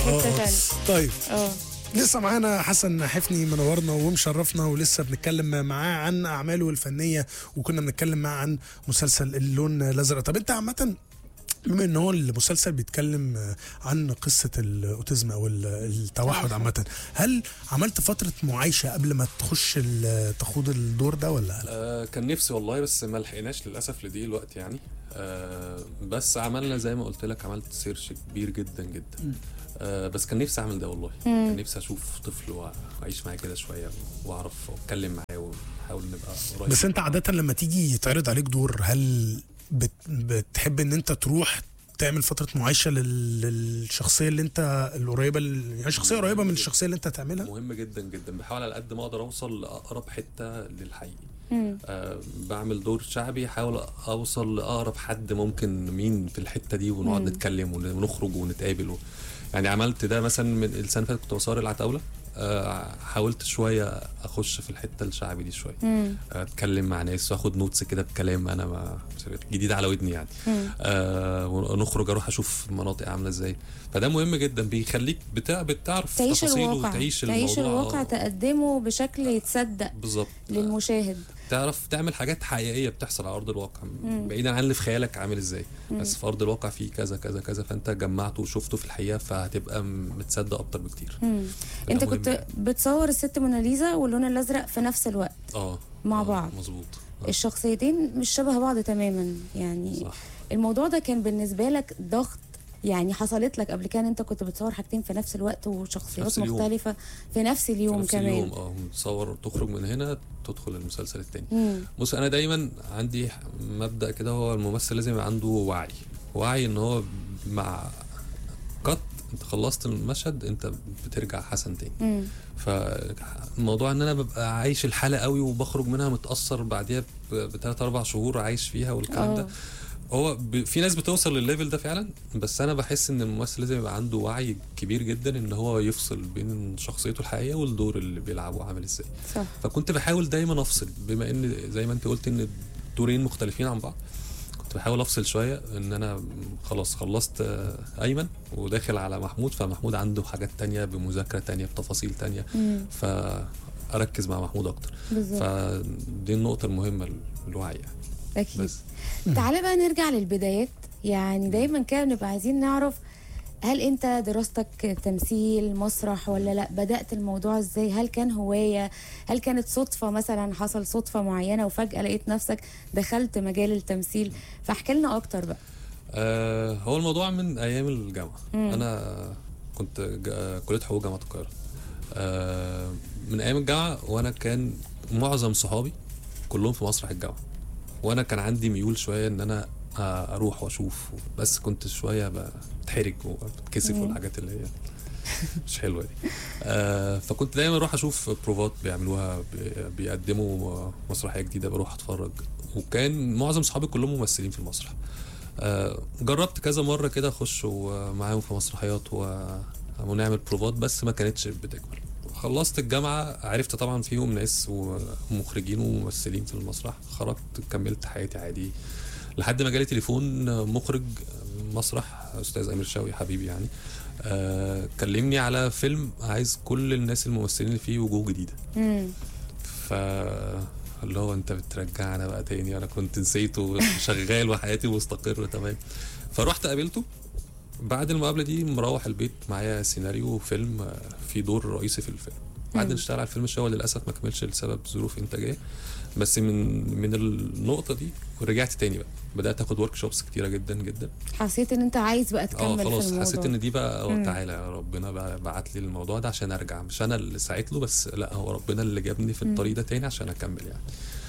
حته آه. تانية طيب اه لسه معانا حسن حفني منورنا ومشرفنا ولسه بنتكلم معاه عن اعماله الفنيه وكنا بنتكلم معاه عن مسلسل اللون الازرق طب انت عامه بما ان هو المسلسل بيتكلم عن قصه الاوتيزم او ال- التوحد عامه هل عملت فتره معايشه قبل ما تخش ال- تخوض الدور ده ولا لا آه كان نفسي والله بس ما لحقناش للاسف لدي الوقت يعني آه بس عملنا زي ما قلت لك عملت سيرش كبير جدا جدا آه بس كان نفسي اعمل ده والله كان نفسي اشوف طفل واعيش معاه كده شويه واعرف اتكلم معاه ونحاول نبقى قريب بس انت عاده لما تيجي يتعرض عليك دور هل بت بتحب ان انت تروح تعمل فتره معايشه لل- للشخصيه اللي انت القريبه ال- يعني شخصيه قريبه من الشخصيه اللي انت هتعملها مهم جدا جدا بحاول على قد ما اقدر اوصل لاقرب حته للحقيقي آه بعمل دور شعبي احاول اوصل لاقرب حد ممكن مين في الحته دي ونقعد نتكلم ون- ونخرج ونتقابل و... يعني عملت ده مثلا من السنه اللي فاتت كنت بصور العتاوله آه حاولت شويه اخش في الحته الشعبي دي شويه اتكلم مع ناس واخد نوتس كده بكلام انا ما جديد على ودني يعني آه ونخرج اروح اشوف مناطق عامله ازاي فده مهم جدا بيخليك بتاع بتعرف تعيش تفاصيله الواقع وتعيش تعيش الموضوع الواقع آه، تقدمه بشكل يتصدق بالظبط للمشاهد تعرف تعمل حاجات حقيقيه بتحصل على ارض الواقع بعيدا عن اللي في خيالك عامل ازاي بس في ارض الواقع في كذا كذا كذا فانت جمعته وشفته في الحقيقه فهتبقى م- متصدق اكتر بكتير مم. ده انت مهم كنت يعني. بتصور الست موناليزا واللون الازرق في نفس الوقت اه مع آه، بعض. مظبوط آه، الشخصيتين مش شبه بعض تماما يعني صح الموضوع ده كان بالنسبه لك ضغط يعني حصلت لك قبل كده انت كنت بتصور حاجتين في نفس الوقت وشخصيات نفس اليوم. مختلفه في نفس اليوم في نفس كمان اليوم اه تصور تخرج من هنا تدخل المسلسل التاني مم. بص انا دايما عندي مبدا كده هو الممثل لازم يبقى عنده وعي وعي ان هو مع قط انت خلصت المشهد انت بترجع حسن تاني مم. فالموضوع ان انا ببقى عايش الحاله قوي وبخرج منها متاثر بعديها بثلاث اربع شهور عايش فيها والكلام ده اه هو ب... في ناس بتوصل للليفل ده فعلا بس انا بحس ان الممثل لازم يبقى عنده وعي كبير جدا ان هو يفصل بين شخصيته الحقيقيه والدور اللي بيلعبه عامل ازاي صح فكنت بحاول دايما افصل بما ان زي ما انت قلت ان الدورين مختلفين عن بعض كنت بحاول افصل شويه ان انا خلاص خلصت آه، ايمن وداخل على محمود فمحمود عنده حاجات تانية بمذاكره تانية بتفاصيل تانية مم. فاركز مع محمود اكتر بالظبط فدي النقطه المهمه الوعي يعني اكيد بس تعالى بقى نرجع للبدايات يعني دايما كده بنبقى عايزين نعرف هل انت دراستك تمثيل مسرح ولا لا بدأت الموضوع ازاي هل كان هواية هل كانت صدفة مثلا حصل صدفة معينة وفجأة لقيت نفسك دخلت مجال التمثيل فاحكي لنا اكتر بقى آه هو الموضوع من ايام الجامعه مم. انا كنت جا- كليه حقوق جامعه القاهره آه من ايام الجامعه وانا كان معظم صحابي كلهم في مسرح الجامعه وانا كان عندي ميول شويه ان انا آه، اروح واشوف بس كنت شويه بتحرج وبتكسف مم. والحاجات اللي هي مش حلوه دي آه فكنت دايما اروح اشوف بروفات بيعملوها بي- بيقدموا مسرحيه جديده بروح اتفرج وكان معظم صحابي كلهم ممثلين في المسرح آه جربت كذا مره كده اخش و- معاهم في مسرحيات و- ونعمل بروفات بس ما كانتش بتكمل خلصت الجامعة عرفت طبعا فيهم ناس ومخرجين وممثلين في المسرح خرجت كملت حياتي عادي لحد ما جالي تليفون مخرج مسرح استاذ امير شوقي حبيبي يعني آه كلمني على فيلم عايز كل الناس الممثلين اللي فيه وجوه جديده مم. ف اللي هو انت بترجعنا بقى تاني انا كنت نسيته شغال وحياتي مستقره تمام فرحت قابلته بعد المقابله دي مروح البيت معايا سيناريو وفيلم آه، في دور رئيسي في الفيلم بعد مم. نشتغل على الفيلم الشغل للاسف ما كملش لسبب ظروف انتاجيه بس من من النقطه دي رجعت تاني بقى بدات اخد ورك شوبس كتيره جدا جدا حسيت ان انت عايز بقى اه تكمل في خلاص الموضوع حسيت ان دي بقى مم. اه تعالى يا ربنا بقى بعت لي الموضوع ده عشان ارجع مش انا اللي سعيت له بس لا هو ربنا اللي جابني في مم. الطريق ده تاني عشان اكمل يعني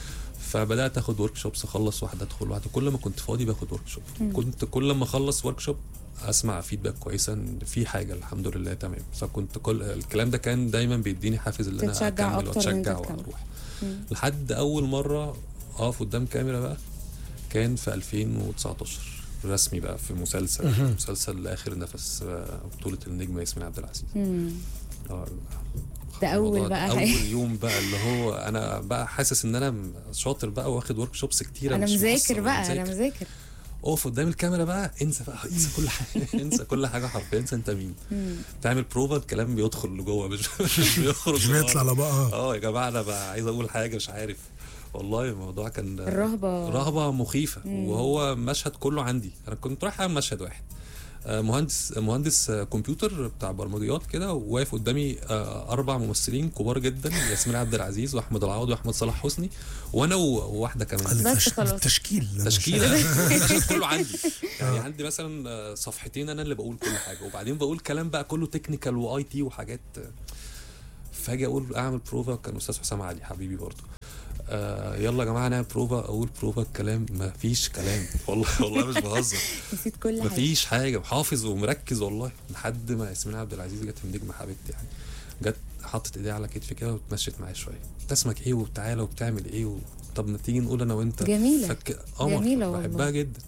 فبدات اخد ورك شوبس اخلص واحده ادخل واحده كل ما كنت فاضي باخد ورك شوب مم. كنت كل ما اخلص ورك شوب اسمع فيدباك كويسه ان في حاجه الحمد لله تمام فكنت كل الكلام ده كان دايما بيديني حافز ان انا تتشجع اكمل أكتر إن أنت واتشجع تكمل. واروح مم. لحد اول مره اقف قدام كاميرا بقى كان في 2019 رسمي بقى في مسلسل مهم. مسلسل اخر نفس آه، بطوله النجم ياسمين عبد العزيز مم. آه، ده أول الموضوع بقى اول حاجة. يوم بقى اللي هو انا بقى حاسس ان انا شاطر بقى واخد ورك شوبس كتيره انا مش مذاكر مقصر، بقى انا مذاكر. مذاكر اقف قدام الكاميرا بقى انسى بقى انسى كل حاجه انسى كل حاجه حرفيا انسى انت مين تعمل بروفا الكلام بيدخل لجوه مش مش بيخرج مش لبره. بيطلع لبقى اه يا جماعه انا بقى عايز اقول حاجه مش عارف والله الموضوع كان الرهبة. رهبه مخيفه وهو مشهد كله عندي انا كنت رايح اعمل مشهد واحد آه، مهندس مهندس آه، كمبيوتر بتاع برمجيات كده وواقف قدامي آه، اربع ممثلين كبار جدا ياسمين عبد العزيز واحمد العوضي واحمد صلاح حسني وانا و- وواحده كمان بس خلاص. التشكيل تشكيله المشهد كله عندي يعني عندي مثلا آه، صفحتين انا اللي بقول كل حاجه وبعدين بقول كلام بقى كله تكنيكال واي تي وحاجات آه، فاجي اقول اعمل بروفا كان استاذ حسام علي حبيبي برضه آه يلا يا جماعه نعمل بروفا اقول بروفا الكلام ما فيش كلام والله والله مش بهزر نسيت كل ما حاجه فيش حاجه حافظ ومركز والله لحد ما ياسمين عبد العزيز جت النجمه حبيبتي يعني جت حطت ايديها على كتفي كده واتمشت معايا شويه انت اسمك ايه وبتعالى وبتعمل ايه و... طب ما تيجي نقول انا وانت جميلة. فك... قمر جميلة والله. بحبها جدا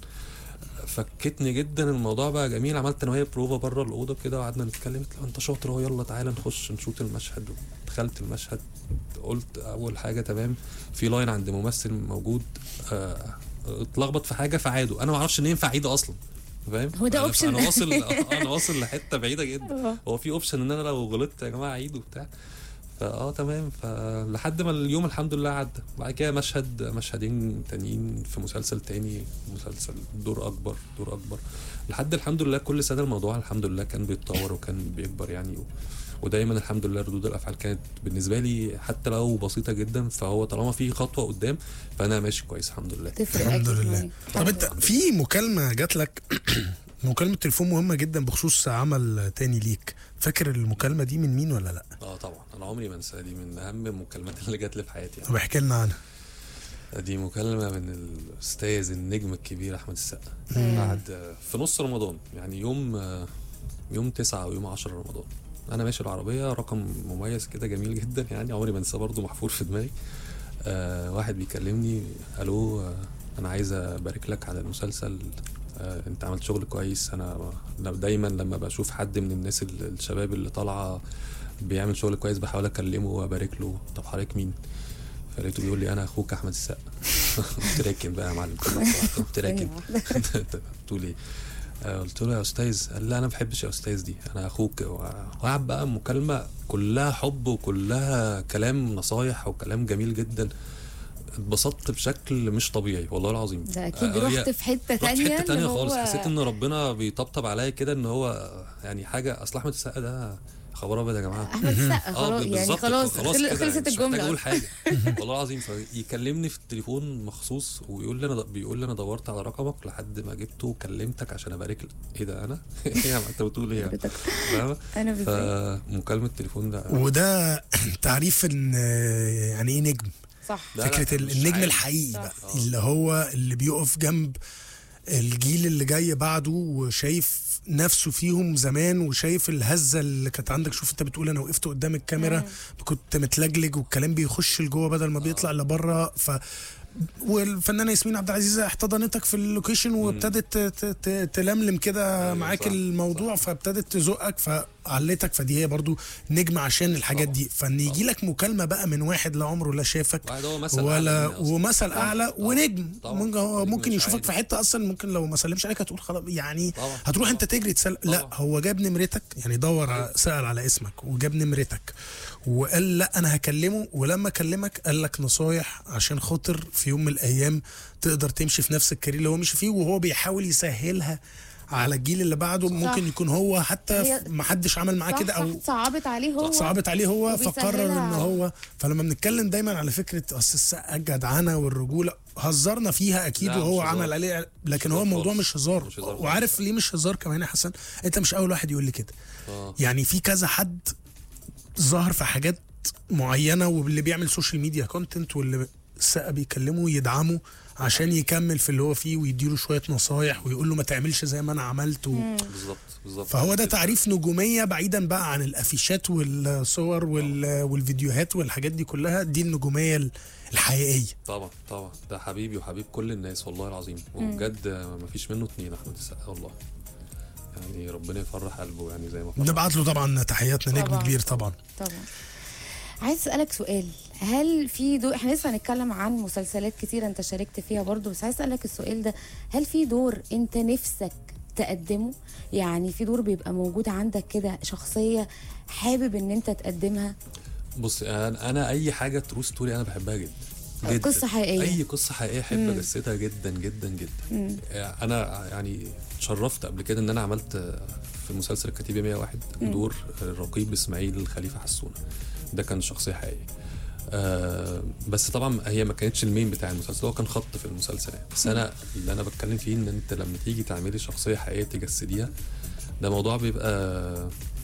فكتني جدا الموضوع بقى جميل عملت انا وهي بروفا بره الاوضه كده وقعدنا نتكلم قلت لها انت شاطر اهو يلا تعالى نخش نشوط المشهد دخلت المشهد قلت اول حاجه تمام في لاين عند ممثل موجود آه، اتلخبط في حاجه فعاده انا ما اعرفش ان ينفع اعيده اصلا فاهم هو ده أنا- option. انا واصل آه، انا واصل لحته بعيده جدا آه. هو في اوبشن ان انا لو غلطت يا جماعه اعيد وبتاع فاه تمام فلحد ما اليوم الحمد لله عدى بعد كده مشهد مشهدين تانيين في مسلسل تاني مسلسل دور اكبر دور اكبر لحد الحمد لله كل سنه الموضوع الحمد لله كان بيتطور وكان بيكبر يعني و... ودايما الحمد لله ردود الافعال كانت بالنسبه لي حتى لو بسيطه جدا فهو طالما في خطوه قدام فانا ماشي كويس الحمد لله تفرق الحمد أكيد لله يعني. طب انت في مكالمه جات لك مكالمه تليفون مهمه جدا بخصوص عمل تاني ليك فاكر المكالمه دي من مين ولا لا اه طبعا انا عمري ما انساها دي من اهم المكالمات اللي جات لي في حياتي يعني. طب احكي لنا عنها دي مكالمة من الأستاذ النجم الكبير أحمد السقا مم. بعد في نص رمضان يعني يوم يوم تسعة أو يوم عشرة رمضان أنا ماشي العربية رقم مميز كده جميل جدا يعني عمري ما أنساه برضه محفور في دماغي آه واحد بيكلمني ألو آه أنا عايز أبارك لك على المسلسل آه أنت عملت شغل كويس أنا أنا دايما لما بشوف حد من الناس ال- الشباب اللي طالعة بيعمل شغل كويس بحاول أكلمه وأبارك له طب حضرتك مين؟ فلقيته بيقول لي انا اخوك احمد السقا قلت راكن بقى يا معلم قلت راكن ثانية واحدة. بتقول ايه آه، قلت له يا استاذ قال لا انا ما بحبش يا استاذ دي انا اخوك وقعد بقى مكالمه كلها حب وكلها كلام نصايح وكلام جميل جدا اتبسطت بشكل مش طبيعي والله العظيم ده اكيد آه، هي- رحت في حته رحت في تانية حته تانية اللي خالص هو- حسيت ان ربنا بيطبطب عليا كده ان هو يعني حاجه اصل احمد السقا ده خبر ابيض يا جماعه احمد السقا اه خلاص يعني بالظبط خلاص خلاص خل- كده خلصت يعني مش محتاج الجمله اقول حاجه والله العظيم فيكلمني في التليفون مخصوص ويقول لي انا بيقول لي انا دورت على رقمك لحد ما جبته وكلمتك عشان ابارك لك ايه ده انا؟ ايه يا عم انت بتقول ايه؟ حضرتك فاهمة؟ انا بالذات فمكالمه التليفون ده وده تعريف ان يعني ايه نجم صح لا، لا، فكره مش النجم عادي. الحقيقي صح. بقى آه. اللي هو اللي بيقف جنب الجيل اللي جاي بعده وشايف نفسه فيهم زمان وشايف الهزه اللي كانت عندك شوف انت بتقول انا وقفت قدام الكاميرا كنت متلجلج والكلام بيخش لجوه بدل ما بيطلع لبره ف والفنانه ياسمين عبد العزيز احتضنتك في اللوكيشن وابتدت ت- ت- تلملم كده أيوة، معاك صح، الموضوع صح. فابتدت تزقك فعلتك فدي هي برضو نجم عشان الحاجات طبعا. دي فان يجي لك مكالمه بقى من واحد لا عمره لا شافك واحد هو مثل ولا أعلى مني أصلاً. ومثل اعلى ونجم طبعا. ممكن هو نجم ممكن مش يشوفك عادي. في حته اصلا ممكن لو ما سلمش عليك هتقول خلاص يعني طبعا. هتروح انت طبعا. تجري تسل... لا طبعا. هو جاب نمرتك يعني دور على- سال على اسمك وجاب نمرتك وقال لا انا هكلمه ولما كلمك قال لك نصايح عشان خاطر في يوم من الايام تقدر تمشي في نفس الكارير اللي هو مشي فيه وهو بيحاول يسهلها على الجيل اللي بعده ممكن يكون هو حتى هي- ما حدش عمل معاه صح، كده او صح، صعبت عليه هو صعبت عليه هو وبيسهلها فقرر ان على- هو فلما بنتكلم دايما على فكره اصل السقا الجدعنه والرجوله هزرنا فيها اكيد لا، وهو مش هزار. عمل عليه لكن مش هو هزار الموضوع خالص. مش هزار مش هزار وعارف خالص. ليه مش هزار كمان يا حسن انت مش اول واحد يقول لي كده آه. يعني في كذا حد ظهر في حاجات معينه واللي بيعمل سوشيال ميديا كونتنت واللي السقا بيكلمه يدعمه عشان يكمل في اللي هو فيه ويديله شويه نصايح ويقول له ما تعملش زي ما انا عملت و... بالظبط بالظبط فهو ده تعريف نجوميه بعيدا بقى عن الافيشات والصور وال... والفيديوهات والحاجات دي كلها دي النجوميه ال- الحقيقيه طبعا طبعا ده حبيبي وحبيب كل الناس والله العظيم وبجد ما فيش منه اتنين احمد السقا والله يعني ربنا يفرح قلبه يعني زي ما فرح نبعت له طبعا تحياتنا نجم طبعاً. كبير طبعا طبعا عايز اسالك سؤال هل في دور احنا لسه هنتكلم عن مسلسلات كتيرة انت شاركت فيها برضو بس عايز اسالك السؤال ده هل في دور انت نفسك تقدمه يعني في دور بيبقى موجود عندك كده شخصية حابب ان انت تقدمها بص انا أنا اي حاجه ترو ستوري انا بحبها جدا جدا قصة حقيقية. اي قصه حقيقيه احب اجسدها جدا جدا جدا انا يعني اتشرفت قبل كده ان انا عملت في مسلسل الكتيبه 101 دور الرقيب اسماعيل الخليفه حسونه ده كان شخصيه حقيقيه آه بس طبعا هي ما كانتش المين بتاع المسلسل هو كان خط في المسلسل يعني بس انا اللي انا بتكلم فيه ان انت لما تيجي تعملي شخصيه حقيقيه تجسديها ده موضوع بيبقى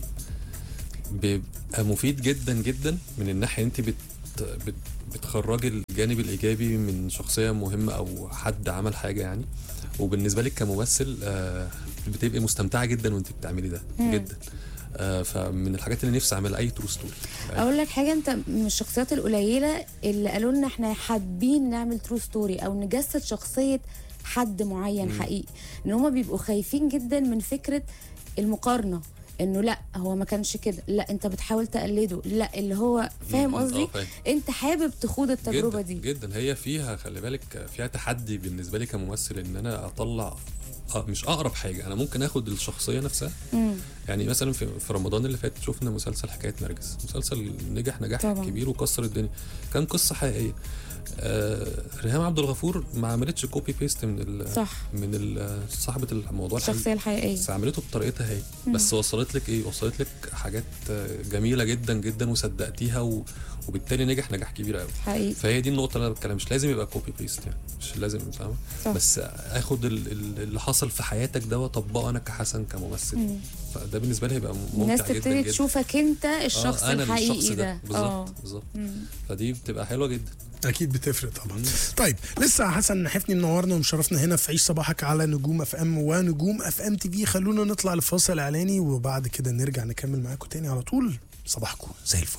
بيبقى مفيد جدا جدا من الناحيه انت بت بت بتخرجي الجانب الايجابي من شخصيه مهمه او حد عمل حاجه يعني وبالنسبه لك كممثل آه بتبقي مستمتعه جدا وانت بتعملي ده جدا آه فمن الحاجات اللي نفسي اعملها اي ترو ستوري اقول لك حاجه انت من الشخصيات القليله اللي قالوا لنا احنا حابين نعمل ترو ستوري او نجسد شخصيه حد معين حقيقي ان هما بيبقوا خايفين جدا من فكره المقارنه انه لا هو ما كانش كده لا انت بتحاول تقلده لا اللي هو فاهم مم. آه، قصدي فاهم. انت حابب تخوض التجربه جدا دي جدا هي فيها خلي بالك فيها تحدي بالنسبه لي كممثل ان انا اطلع آه، مش اقرب حاجه انا ممكن اخد الشخصيه نفسها مم. يعني مثلا في, في رمضان اللي فات شفنا مسلسل حكايه نرجس مسلسل نجح نجاح طبعاً. كبير وكسر الدنيا كان قصه حقيقيه آه ريهام عبد الغفور ما عملتش كوبي بيست من ال صح من ال- صاحبه الموضوع الحقيقي الشخصيه الحقيقيه بس عملته بطريقتها هي بس وصلت لك ايه وصلت لك حاجات آه، جميله جدا جدا وصدقتيها و... وبالتالي نجح نجاح كبير قوي حقيقي فهي دي النقطه اللي انا بتكلم مش لازم يبقى كوبي بيست يعني مش لازم فاهمه صح. بس اخد ال- ال- اللي حصل في حياتك ده واطبقه انا كحسن كممثل مم. فده بالنسبه لي هيبقى ممتع الناس جدا تبتدي جدا تشوفك انت الشخص آه، أنا الحقيقي الشخص ده بالظبط بالظبط فدي بتبقى حلوه جدا اكيد بتفرق طبعا طيب لسه حسن حفني منورنا ومشرفنا هنا في عيش صباحك على نجوم اف ام ونجوم اف ام تي في خلونا نطلع لفاصل اعلاني وبعد كده نرجع نكمل معاكم تاني على طول صباحكم زي الفل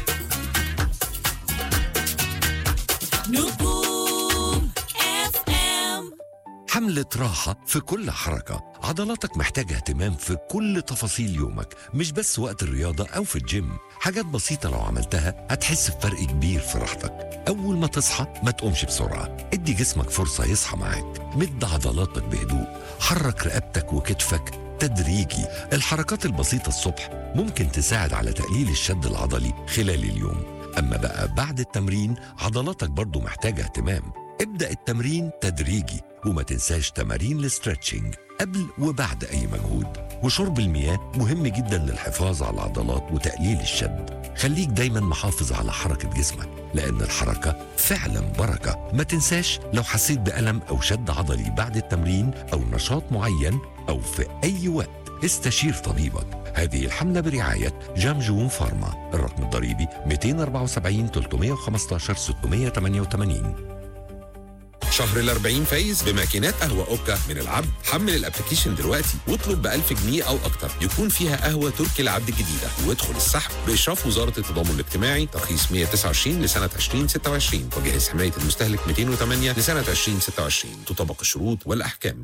نجوم اف ام حملة راحة في كل حركة عضلاتك محتاجة اهتمام في كل تفاصيل يومك مش بس وقت الرياضة أو في الجيم حاجات بسيطة لو عملتها هتحس بفرق كبير في راحتك أول ما تصحى ما تقومش بسرعة ادي جسمك فرصة يصحى معاك مد عضلاتك بهدوء حرك رقبتك وكتفك تدريجي الحركات البسيطة الصبح ممكن تساعد على تقليل الشد العضلي خلال اليوم أما بقى بعد التمرين عضلاتك برضو محتاجة اهتمام ابدأ التمرين تدريجي وما تنساش تمارين الاسترتشنج قبل وبعد أي مجهود وشرب المياه مهم جدا للحفاظ على العضلات وتقليل الشد خليك دايما محافظ على حركة جسمك لأن الحركة فعلا بركة ما تنساش لو حسيت بألم أو شد عضلي بعد التمرين أو نشاط معين أو في أي وقت استشير طبيبك هذه الحملة برعاية جامجون فارما الرقم الضريبي 274 315 688 شهر ال 40 فايز بماكينات قهوة أوكا من العبد حمل الابلكيشن دلوقتي واطلب ب 1000 جنيه أو أكتر يكون فيها قهوة تركي العبد الجديدة وادخل السحب بإشراف وزارة التضامن الاجتماعي ترخيص 129 لسنة 2026 وجهاز حماية المستهلك 208 لسنة 2026 تطبق الشروط والأحكام